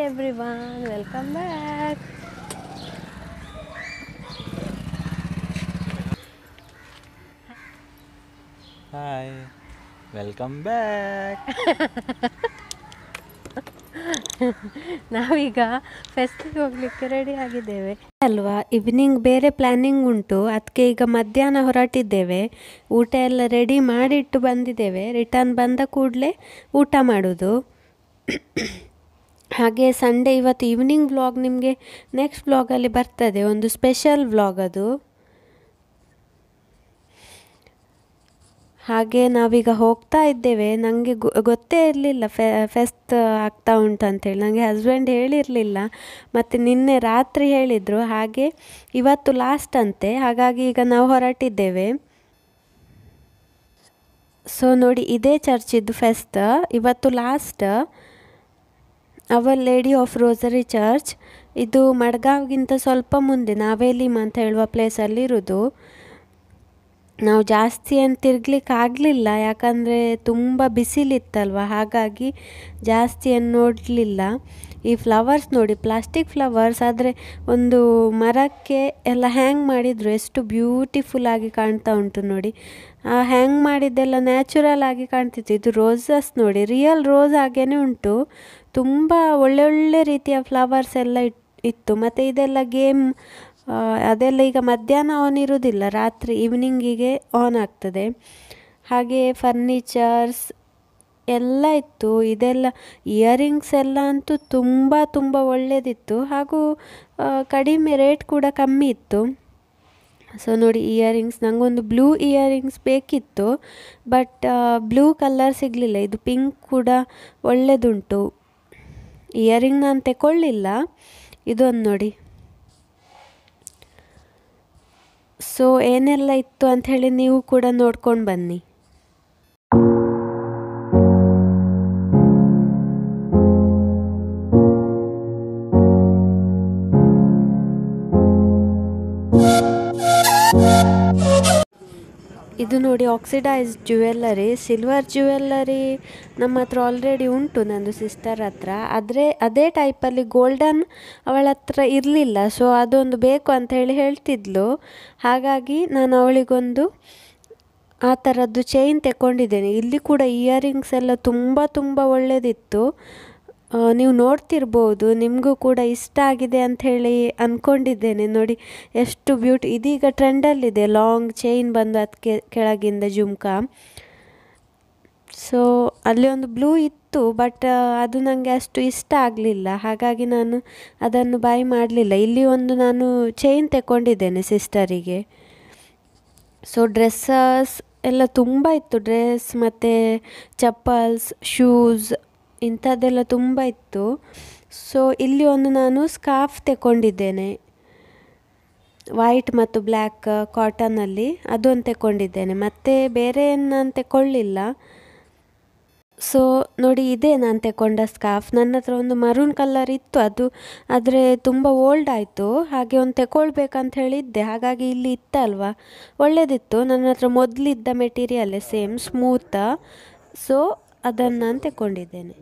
everyone, welcome back. Hi welcome back ನಾವೀಗ ಫೆಸ್ಟಿಗೆ ಹೋಗ್ಲಿಕ್ಕೆ ರೆಡಿ ಆಗಿದ್ದೇವೆ ಅಲ್ವಾ ಈವ್ನಿಂಗ್ ಬೇರೆ ಪ್ಲ್ಯಾನಿಂಗ್ ಉಂಟು ಅದಕ್ಕೆ ಈಗ ಮಧ್ಯಾಹ್ನ ಹೊರಟಿದ್ದೇವೆ ಊಟ ಎಲ್ಲ ರೆಡಿ ಮಾಡಿಟ್ಟು ಬಂದಿದ್ದೇವೆ ರಿಟರ್ನ್ ಬಂದ ಕೂಡಲೇ ಊಟ ಮಾಡೋದು ಹಾಗೆ ಸಂಡೇ ಇವತ್ತು ಈವ್ನಿಂಗ್ ವ್ಲಾಗ್ ನಿಮಗೆ ನೆಕ್ಸ್ಟ್ ವ್ಲಾಗಲ್ಲಿ ಬರ್ತದೆ ಒಂದು ಸ್ಪೆಷಲ್ ವ್ಲಾಗ್ ಅದು ಹಾಗೆ ನಾವೀಗ ಹೋಗ್ತಾ ಇದ್ದೇವೆ ನನಗೆ ಗೊತ್ತೇ ಇರಲಿಲ್ಲ ಫೆ ಫೆಸ್ಟ್ ಆಗ್ತಾ ಉಂಟು ಅಂತೇಳಿ ನನಗೆ ಹಸ್ಬೆಂಡ್ ಹೇಳಿರಲಿಲ್ಲ ಮತ್ತು ನಿನ್ನೆ ರಾತ್ರಿ ಹೇಳಿದರು ಹಾಗೆ ಇವತ್ತು ಲಾಸ್ಟ್ ಅಂತೆ ಹಾಗಾಗಿ ಈಗ ನಾವು ಹೊರಟಿದ್ದೇವೆ ಸೊ ನೋಡಿ ಇದೇ ಚರ್ಚಿದ್ದು ಫೆಸ್ಟ್ ಇವತ್ತು last our lady of rosary church ಇದು ಮಡ್ಗಾವ್ಗಿಂತ ಸ್ವಲ್ಪ ಮುಂದೆ ನಾವೇಲಿಮ್ ಅಂತ ಹೇಳುವ ಪ್ಲೇಸಲ್ಲಿ ಇರೋದು ನಾವು ಜಾಸ್ತಿ ಏನು ತಿರ್ಗ್ಲಿಕ್ಕೆ ಆಗಲಿಲ್ಲ ಯಾಕಂದರೆ ತುಂಬ ಬಿಸಿಲಿತ್ತಲ್ವ ಹಾಗಾಗಿ ಜಾಸ್ತಿ ಏನು ನೋಡಲಿಲ್ಲ ಈ ಫ್ಲವರ್ಸ್ ನೋಡಿ ಪ್ಲಾಸ್ಟಿಕ್ ಫ್ಲವರ್ಸ್ ಆದರೆ ಒಂದು ಮರಕ್ಕೆ ಎಲ್ಲ ಹ್ಯಾಂಗ್ ಮಾಡಿದರು ಎಷ್ಟು ಬ್ಯೂಟಿಫುಲ್ ಆಗಿ ಕಾಣ್ತಾ ಉಂಟು ನೋಡಿ ಆ ಹ್ಯಾಂಗ್ ಮಾಡಿದ್ದೆಲ್ಲ ನ್ಯಾಚುರಲ್ ಆಗಿ ಕಾಣ್ತಿತ್ತು ಇದು ರೋಸಸ್ ನೋಡಿ ರಿಯಲ್ ರೋಸ್ ಹಾಗೇ ಉಂಟು ತುಂಬ ಒಳ್ಳೆ ಒಳ್ಳೆ ರೀತಿಯ ಫ್ಲವರ್ಸ್ ಎಲ್ಲ ಇತ್ತು ಮತ್ತು ಇದೆಲ್ಲ ಗೇಮ್ ಅದೆಲ್ಲ ಈಗ ಮಧ್ಯಾಹ್ನ ಆನ್ ಇರೋದಿಲ್ಲ ರಾತ್ರಿ ಈವ್ನಿಂಗಿಗೆ ಆನ್ ಆಗ್ತದೆ ಹಾಗೆ ಫರ್ನಿಚರ್ಸ್ ಎಲ್ಲ ಇತ್ತು ಇದೆಲ್ಲ ಇಯರಿಂಗ್ಸ್ ಎಲ್ಲ ಅಂತೂ ತುಂಬ ತುಂಬ ಒಳ್ಳೆಯದಿತ್ತು ಹಾಗೂ ಕಡಿಮೆ ರೇಟ್ ಕೂಡ ಕಮ್ಮಿ ಇತ್ತು ಸೊ ನೋಡಿ ಇಯರಿಂಗ್ಸ್ ನನಗೊಂದು ಬ್ಲೂ ಇಯರಿಂಗ್ಸ್ ಬೇಕಿತ್ತು ಬಟ್ ಬ್ಲೂ ಕಲರ್ ಸಿಗಲಿಲ್ಲ ಇದು ಪಿಂಕ್ ಕೂಡ ಒಳ್ಳೆಯದುಂಟು ಇಯರಿಂಗ್ ನಾನು ತಗೊಳ್ಳಿಲ್ಲ ಇದೊಂದು ನೋಡಿ ಸೊ ಏನೆಲ್ಲ ಇತ್ತು ಅಂಥೇಳಿ ನೀವು ಕೂಡ ನೋಡ್ಕೊಂಡು ಬನ್ನಿ ಇದು ನೋಡಿ ಆಕ್ಸಿಡೈಸ್ ಜ್ಯುವೆಲ್ಲರಿ ಸಿಲ್ವರ್ ಜ್ಯುವೆಲ್ಲರಿ ನಮ್ಮ ಹತ್ರ ಆಲ್ರೆಡಿ ಉಂಟು ನಂದು ಸಿಸ್ಟರ್ ಹತ್ರ ಆದರೆ ಅದೇ ಟೈಪಲ್ಲಿ ಗೋಲ್ಡನ್ ಅವಳ ಹತ್ರ ಇರಲಿಲ್ಲ ಸೊ ಅದೊಂದು ಬೇಕು ಅಂತ ಹೇಳಿ ಹೇಳ್ತಿದ್ಲು ಹಾಗಾಗಿ ನಾನು ಅವಳಿಗೊಂದು ಆ ಥರದ್ದು ಚೈನ್ ತೆಕ್ಕೊಂಡಿದ್ದೇನೆ ಇಲ್ಲಿ ಕೂಡ ಇಯರಿಂಗ್ಸ್ ಎಲ್ಲ ತುಂಬ ತುಂಬ ಒಳ್ಳೆಯದಿತ್ತು ನೀವು ನೋಡ್ತಿರ್ಬೋದು ನಿಮಗೂ ಕೂಡ ಇಷ್ಟ ಆಗಿದೆ ಅಂಥೇಳಿ ಅಂದ್ಕೊಂಡಿದ್ದೇನೆ ನೋಡಿ ಎಷ್ಟು ಬ್ಯೂಟಿ ಇದೀಗ ಟ್ರೆಂಡಲ್ಲಿದೆ ಲಾಂಗ್ ಚೈನ್ ಬಂದು ಅದಕ್ಕೆ ಕೆಳಗಿಂದ ಜುಮ್ಕ ಸೊ ಅಲ್ಲಿ ಒಂದು ಬ್ಲೂ ಇತ್ತು ಬಟ್ ಅದು ನನಗೆ ಅಷ್ಟು ಇಷ್ಟ ಆಗಲಿಲ್ಲ ಹಾಗಾಗಿ ನಾನು ಅದನ್ನು ಬೈ ಮಾಡಲಿಲ್ಲ ಇಲ್ಲಿ ಒಂದು ನಾನು ಚೈನ್ ತೆಕ್ಕೊಂಡಿದ್ದೇನೆ ಸಿಸ್ಟರಿಗೆ ಸೊ ಡ್ರೆಸ್ಸಸ್ ಎಲ್ಲ ತುಂಬ ಇತ್ತು ಡ್ರೆಸ್ ಮತ್ತು ಚಪ್ಪಲ್ಸ್ ಶೂಸ್ ಇಂಥದ್ದೆಲ್ಲ ತುಂಬ ಇತ್ತು ಸೊ ಇಲ್ಲಿ ಒಂದು ನಾನು ಸ್ಕಾರ್ಫ್ ತೆಕ್ಕೊಂಡಿದ್ದೇನೆ ವೈಟ್ ಮತ್ತು ಬ್ಲ್ಯಾಕ್ ಕಾಟನಲ್ಲಿ ಅದೊಂದು ತೆಕ್ಕೊಂಡಿದ್ದೇನೆ ಮತ್ತು ಬೇರೆ ಏನು ನಾನು ತೆಕ್ಕೊಳ್ಳಿಲ್ಲ ಸೊ ನೋಡಿ ಇದೇ ನಾನು ತೆಕ್ಕೊಂಡ ಸ್ಕಾರ್ಫ್ ನನ್ನ ಹತ್ರ ಒಂದು ಮರೂನ್ ಕಲರ್ ಇತ್ತು ಅದು ಆದರೆ ತುಂಬ ಓಲ್ಡ್ ಆಯಿತು ಹಾಗೆ ಒಂದು ತೆಕ್ಕೊಳ್ಬೇಕಂತ ಹೇಳಿದ್ದೆ ಹಾಗಾಗಿ ಇಲ್ಲಿ ಇತ್ತಲ್ವ ಒಳ್ಳೆಯದಿತ್ತು ನನ್ನ ಹತ್ರ ಮೊದಲಿದ್ದ ಮೆಟೀರಿಯಲ್ಲೇ ಸೇಮ್ ಸ್ಮೂತ ಸೊ ಅದನ್ನು ನಾನು ತೆಕ್ಕೊಂಡಿದ್ದೇನೆ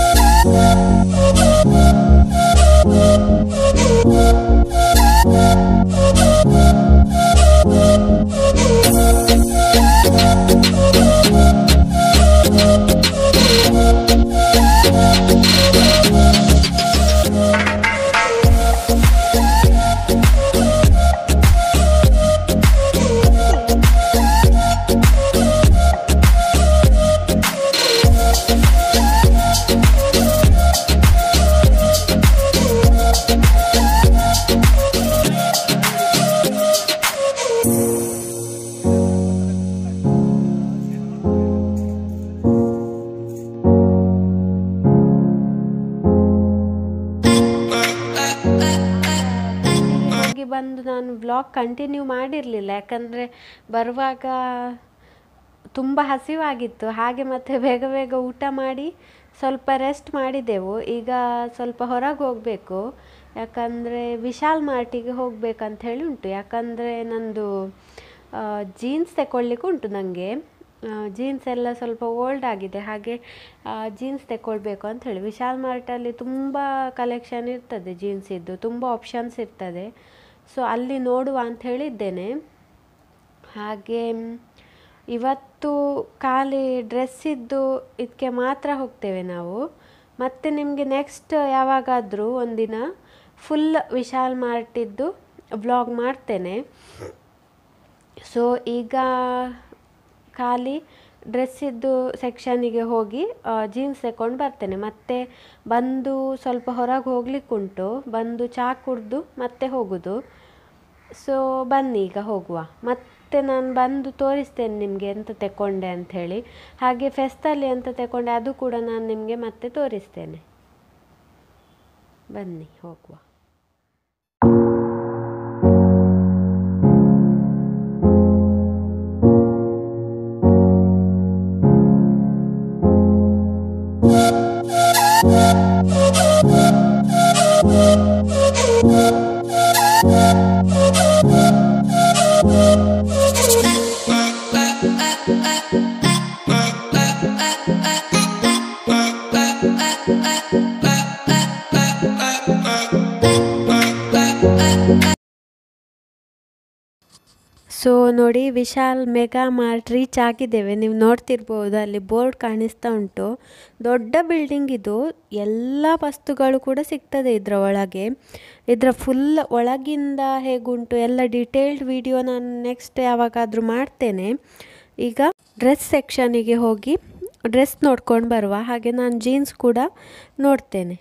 Thank you. ಬಂದು ನಾನು ವ್ಲಾಗ್ ಕಂಟಿನ್ಯೂ ಮಾಡಿರಲಿಲ್ಲ ಯಾಕಂದರೆ ಬರುವಾಗ ತುಂಬ ಹಸಿವಾಗಿತ್ತು ಹಾಗೆ ಮತ್ತೆ ಬೇಗ ಬೇಗ ಊಟ ಮಾಡಿ ಸ್ವಲ್ಪ ರೆಸ್ಟ್ ಮಾಡಿದೆವು ಈಗ ಸ್ವಲ್ಪ ಹೊರಗೆ ಹೋಗಬೇಕು ಯಾಕಂದರೆ ವಿಶಾಲ್ ಮಾರ್ಟಿಗೆ ಹೋಗ್ಬೇಕಂತ ಹೇಳಿ ಉಂಟು ಯಾಕಂದರೆ ನಂದು ಜೀನ್ಸ್ ತಗೊಳ್ಲಿಕ್ಕೆ ಉಂಟು ನನಗೆ ಜೀನ್ಸ್ ಎಲ್ಲ ಸ್ವಲ್ಪ ಓಲ್ಡ್ ಆಗಿದೆ ಹಾಗೆ ಜೀನ್ಸ್ ತಗೊಳ್ಬೇಕು ಅಂತ ಹೇಳಿ ವಿಶಾಲ್ ಮಾರ್ಟಲ್ಲಿ ತುಂಬ ಕಲೆಕ್ಷನ್ ಇರ್ತದೆ ಜೀನ್ಸಿದ್ದು ತುಂಬ ಆಪ್ಷನ್ಸ್ ಇರ್ತದೆ ಸೊ ಅಲ್ಲಿ ನೋಡುವ ಅಂತ ಹೇಳಿದ್ದೇನೆ ಹಾಗೆ ಇವತ್ತು ಖಾಲಿ ಡ್ರೆಸ್ಸಿದ್ದು ಇದಕ್ಕೆ ಮಾತ್ರ ಹೋಗ್ತೇವೆ ನಾವು ಮತ್ತು ನಿಮಗೆ ನೆಕ್ಸ್ಟ್ ಯಾವಾಗಾದರೂ ಒಂದಿನ ಫುಲ್ ವಿಶಾಲ್ ಮಾರ್ಟಿದ್ದು ವ್ಲಾಗ್ ಮಾಡ್ತೇನೆ ಸೊ ಈಗ ಖಾಲಿ ಡ್ರೆಸ್ಸಿದ್ದು ಸೆಕ್ಷನಿಗೆ ಹೋಗಿ ಜೀನ್ಸ್ ತಗೊಂಡು ಬರ್ತೇನೆ ಮತ್ತೆ ಬಂದು ಸ್ವಲ್ಪ ಹೊರಗೆ ಹೋಗ್ಲಿಕ್ಕುಂಟು ಬಂದು ಚಹಾ ಕುಡಿದು ಮತ್ತೆ ಹೋಗೋದು ಸೊ ಬನ್ನಿ ಈಗ ಹೋಗುವ ಮತ್ತೆ ನಾನು ಬಂದು ತೋರಿಸ್ತೇನೆ ನಿಮಗೆ ಎಂತ ತಗೊಂಡೆ ಅಂಥೇಳಿ ಹಾಗೆ ಫೆಸ್ತಲ್ಲಿ ಎಂತ ತಗೊಂಡೆ ಅದು ಕೂಡ ನಾನು ನಿಮಗೆ ಮತ್ತೆ ತೋರಿಸ್ತೇನೆ ಬನ್ನಿ ಹೋಗುವ ಸೊ ನೋಡಿ ವಿಶಾಲ್ ಮೆಗಾ ಮಾರ್ಟ್ ರೀಚ್ ಆಗಿದ್ದೇವೆ ನೀವು ನೋಡ್ತಿರ್ಬೋದು ಅಲ್ಲಿ ಬೋರ್ಡ್ ಕಾಣಿಸ್ತಾ ಉಂಟು ದೊಡ್ಡ ಬಿಲ್ಡಿಂಗ್ ಇದು ಎಲ್ಲ ವಸ್ತುಗಳು ಕೂಡ ಸಿಗ್ತದೆ ಇದರ ಒಳಗೆ ಇದರ ಫುಲ್ ಒಳಗಿಂದ ಹೇಗುಂಟು ಎಲ್ಲ ಡೀಟೇಲ್ಡ್ ವಿಡಿಯೋ ನಾನು ನೆಕ್ಸ್ಟ್ ಯಾವಾಗಾದರೂ ಮಾಡ್ತೇನೆ ಈಗ ಡ್ರೆಸ್ ಸೆಕ್ಷನಿಗೆ ಹೋಗಿ ಡ್ರೆಸ್ ನೋಡ್ಕೊಂಡು ಬರುವ ಹಾಗೆ ನಾನು ಜೀನ್ಸ್ ಕೂಡ ನೋಡ್ತೇನೆ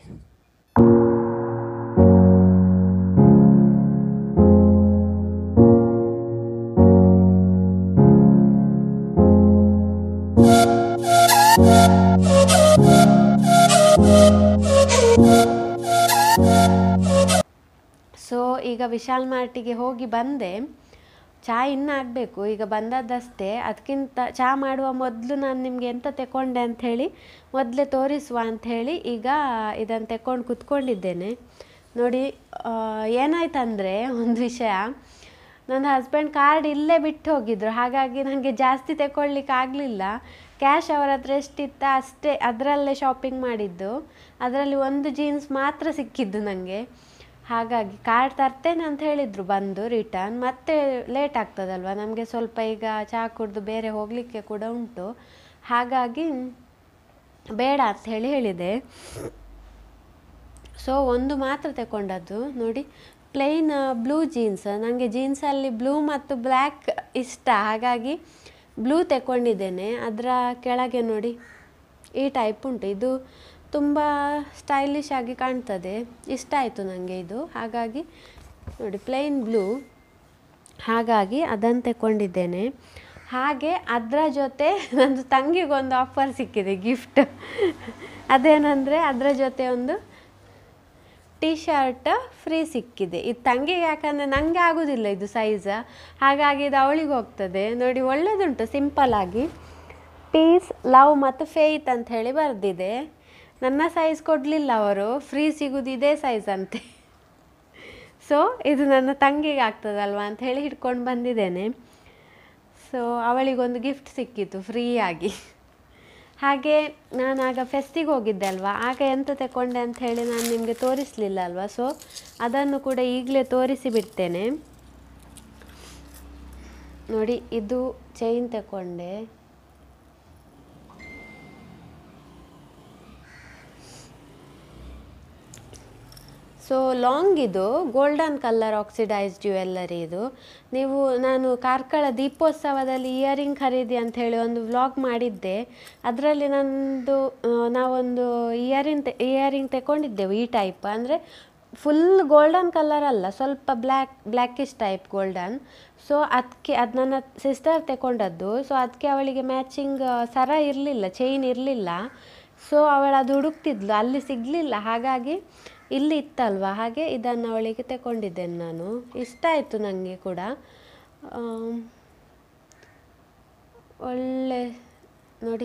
ಸೊ ಈಗ ವಿಶಾಲ್ ಮಾರ್ಟಿಗೆ ಹೋಗಿ ಬಂದೆ ಚಹಾ ಇನ್ನೂ ಆಗಬೇಕು ಈಗ ಬಂದದ್ದಷ್ಟೇ ಅದಕ್ಕಿಂತ ಚಹಾ ಮಾಡುವ ಮೊದಲು ನಾನು ನಿಮಗೆ ಎಂತ ತಗೊಂಡೆ ಅಂಥೇಳಿ ಮೊದಲೇ ತೋರಿಸುವ ಅಂಥೇಳಿ ಈಗ ಇದನ್ನು ತಗೊಂಡು ಕುತ್ಕೊಂಡಿದ್ದೇನೆ ನೋಡಿ ಏನಾಯ್ತಂದರೆ ಒಂದು ವಿಷಯ ನನ್ನ ಹಸ್ಬೆಂಡ್ ಕಾರ್ಡ್ ಇಲ್ಲೇ ಬಿಟ್ಟು ಹೋಗಿದ್ರು ಹಾಗಾಗಿ ನನಗೆ ಜಾಸ್ತಿ ತಗೊಳ್ಲಿಕ್ಕೆ ಆಗಲಿಲ್ಲ ಕ್ಯಾಶ್ ಅವರ ಹತ್ರ ಎಷ್ಟಿತ್ತ ಅಷ್ಟೇ ಅದರಲ್ಲೇ ಶಾಪಿಂಗ್ ಮಾಡಿದ್ದು ಅದರಲ್ಲಿ ಒಂದು ಜೀನ್ಸ್ ಮಾತ್ರ ಸಿಕ್ಕಿದ್ದು ನನಗೆ ಹಾಗಾಗಿ ಕಾರ್ಡ್ ತರ್ತೇನೆ ಅಂತ ಹೇಳಿದರು ಬಂದು ರಿಟರ್ನ್ ಮತ್ತೆ ಲೇಟ್ ಆಗ್ತದಲ್ವ ನಮಗೆ ಸ್ವಲ್ಪ ಈಗ ಚಹಾ ಕುಡಿದು ಬೇರೆ ಹೋಗಲಿಕ್ಕೆ ಕೂಡ ಉಂಟು ಹಾಗಾಗಿ ಬೇಡ ಅಂತ ಹೇಳಿ ಹೇಳಿದೆ ಸೊ ಒಂದು ಮಾತ್ರ ತಗೊಂಡದ್ದು ನೋಡಿ ಪ್ಲೈನ್ ಬ್ಲೂ ಜೀನ್ಸ್ ನನಗೆ ಜೀನ್ಸಲ್ಲಿ ಬ್ಲೂ ಮತ್ತು ಬ್ಲ್ಯಾಕ್ ಇಷ್ಟ ಹಾಗಾಗಿ ಬ್ಲೂ ತಗೊಂಡಿದ್ದೇನೆ ಅದರ ಕೆಳಗೆ ನೋಡಿ ಈ ಟೈಪ್ ಉಂಟು ಇದು ತುಂಬ ಸ್ಟೈಲಿಶ್ ಆಗಿ ಕಾಣ್ತದೆ ಇಷ್ಟ ಆಯಿತು ನನಗೆ ಇದು ಹಾಗಾಗಿ ನೋಡಿ ಪ್ಲೈನ್ ಬ್ಲೂ ಹಾಗಾಗಿ ಅದನ್ನು ತಗೊಂಡಿದ್ದೇನೆ ಹಾಗೆ ಅದರ ಜೊತೆ ನಂದು ತಂಗಿಗೊಂದು ಆಫರ್ ಸಿಕ್ಕಿದೆ ಗಿಫ್ಟ್ ಅದೇನೆಂದರೆ ಅದರ ಜೊತೆ ಒಂದು ಟೀ ಶರ್ಟ್ ಫ್ರೀ ಸಿಕ್ಕಿದೆ ಇದು ತಂಗಿಗೆ ಯಾಕಂದರೆ ನನಗೆ ಆಗೋದಿಲ್ಲ ಇದು ಸೈಜ್ ಹಾಗಾಗಿ ಇದು ಅವಳಿಗೆ ಹೋಗ್ತದೆ ನೋಡಿ ಒಳ್ಳೆಯದುಂಟು ಸಿಂಪಲ್ ಆಗಿ ಪೀಸ್ ಲವ್ ಮತ್ತು ಫೇತ್ ಅಂತ ಹೇಳಿ ಬರೆದಿದೆ ನನ್ನ ಸೈಜ್ ಕೊಡಲಿಲ್ಲ ಅವರು ಫ್ರೀ ಸಿಗೋದು ಇದೇ ಸೈಜ್ ಅಂತೆ ಸೊ ಇದು ನನ್ನ ತಂಗಿಗೆ ಆಗ್ತದಲ್ವ ಅಂತ ಹೇಳಿ ಹಿಡ್ಕೊಂಡು ಬಂದಿದ್ದೇನೆ ಸೊ ಅವಳಿಗೊಂದು ಗಿಫ್ಟ್ ಸಿಕ್ಕಿತ್ತು ಫ್ರೀಯಾಗಿ ಹಾಗೆ ನಾನು ಆಗ ಫೆಸ್ಟಿಗೆ ಹೋಗಿದ್ದೆ ಅಲ್ವಾ ಆಗ ಎಂತ ತಗೊಂಡೆ ಅಂತ ಹೇಳಿ ನಾನು ನಿಮಗೆ ತೋರಿಸಲಿಲ್ಲ ಅಲ್ವಾ ಸೊ ಅದನ್ನು ಕೂಡ ಈಗಲೇ ತೋರಿಸಿ ಬಿಡ್ತೇನೆ ನೋಡಿ ಇದು ಚೈನ್ ತಗೊಂಡೆ ಸೊ ಲಾಂಗ್ ಇದು ಗೋಲ್ಡನ್ ಕಲರ್ ಆಕ್ಸಿಡೈಸ್ ಜ್ಯುವೆಲ್ಲರಿ ಇದು ನೀವು ನಾನು ಕಾರ್ಕಳ ದೀಪೋತ್ಸವದಲ್ಲಿ ಇಯರಿಂಗ್ ಖರೀದಿ ಅಂತ ಹೇಳಿ ಒಂದು ವ್ಲಾಗ್ ಮಾಡಿದ್ದೆ ಅದರಲ್ಲಿ ನಂದು ಆ, ನಾವೊಂದು ಇಯರಿಂಗ್ ಇಯರಿಂಗ್ ತಗೊಂಡಿದ್ದೆವು ಈ ಟೈಪ್ ಅಂದರೆ ಫುಲ್ ಗೋಲ್ಡನ್ ಕಲರ್ ಅಲ್ಲ ಸ್ವಲ್ಪ black blackish type golden so ಅದಕ್ಕೆ ಅದು ನನ್ನ ಸಿಸ್ಟರ್ ತಗೊಂಡದ್ದು ಸೊ ಅದಕ್ಕೆ ಅವಳಿಗೆ ಮ್ಯಾಚಿಂಗ್ ಸರ ಇರಲಿಲ್ಲ ಚೈನ್ ಇರಲಿಲ್ಲ ಸೊ ಅವಳು ಅದು ಹುಡುಕ್ತಿದ್ಲು ಅಲ್ಲಿ ಸಿಗಲಿಲ್ಲ ಹಾಗಾಗಿ ಇಲ್ಲಿ ಇತ್ತಲ್ವ ಹಾಗೆ ಇದನ್ನು ಅವಳಿಗೆ ತಗೊಂಡಿದ್ದೇನೆ ನಾನು ಇಷ್ಟ ಆಯಿತು ನನಗೆ ಕೂಡ ಆಮ್, ಒಳ್ಳೆ ನೋಡಿ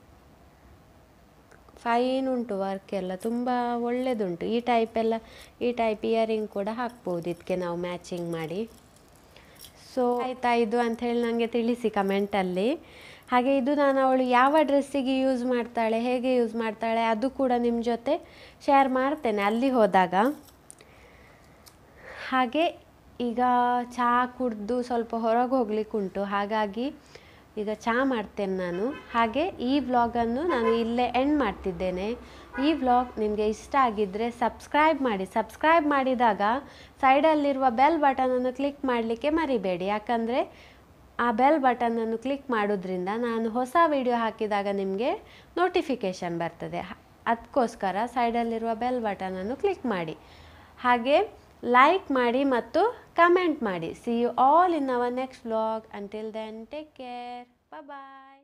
ಫೈನ್ ಉಂಟು ವರ್ಕ್ ಎಲ್ಲ ತುಂಬ ಒಳ್ಳೆದುಂಟು ಈ ಟೈಪ್ ಎಲ್ಲ ಈ ಟೈಪ್ ಇಯರಿಂಗ್ ಕೂಡ ಹಾಕ್ಬೋದು ಇದಕ್ಕೆ ನಾವು ಮ್ಯಾಚಿಂಗ್ ಮಾಡಿ ಸೊ ಆಯ್ತಾ ಇದು ಅಂತ ಹೇಳಿ ನನಗೆ ತಿಳಿಸಿ ಕಮೆಂಟಲ್ಲಿ ಹಾಗೆ ಇದು ನಾನು ಅವಳು ಯಾವ ಡ್ರೆಸ್ಸಿಗೆ ಯೂಸ್ ಮಾಡ್ತಾಳೆ ಹೇಗೆ ಯೂಸ್ ಮಾಡ್ತಾಳೆ ಅದು ಕೂಡ ನಿಮ್ಮ ಜೊತೆ ಶೇರ್ ಮಾಡ್ತೇನೆ ಅಲ್ಲಿ ಹೋದಾಗ ಹಾಗೆ ಈಗ ಚಹಾ ಕುಡಿದು ಸ್ವಲ್ಪ ಹೊರಗೆ ಹೋಗ್ಲಿಕ್ಕೆ ಉಂಟು ಹಾಗಾಗಿ ಈಗ ಚಹಾ ಮಾಡ್ತೇನೆ ನಾನು ಹಾಗೆ ಈ ವ್ಲಾಗನ್ನು ನಾನು ಇಲ್ಲೇ ಎಂಡ್ ಮಾಡ್ತಿದ್ದೇನೆ ಈ ವ್ಲಾಗ್ ನಿಮಗೆ ಇಷ್ಟ ಆಗಿದ್ದರೆ ಸಬ್ಸ್ಕ್ರೈಬ್ ಮಾಡಿ ಸಬ್ಸ್ಕ್ರೈಬ್ ಮಾಡಿದಾಗ ಸೈಡಲ್ಲಿರುವ ಬೆಲ್ ಬಟನನ್ನು ಕ್ಲಿಕ್ ಮಾಡಲಿಕ್ಕೆ ಮರಿಬೇಡಿ ಯಾಕಂದರೆ ಆ ಬೆಲ್ ಬಟನನ್ನು ಕ್ಲಿಕ್ ಮಾಡೋದ್ರಿಂದ ನಾನು ಹೊಸ ವಿಡಿಯೋ ಹಾಕಿದಾಗ ನಿಮಗೆ ನೋಟಿಫಿಕೇಷನ್ ಬರ್ತದೆ ಅದಕ್ಕೋಸ್ಕರ ಸೈಡಲ್ಲಿರುವ ಬೆಲ್ ಬಟನನ್ನು ಕ್ಲಿಕ್ ಮಾಡಿ ಹಾಗೆ ಲೈಕ್ ಮಾಡಿ ಮತ್ತು ಕಮೆಂಟ್ ಮಾಡಿ see you all in our next vlog until then take care bye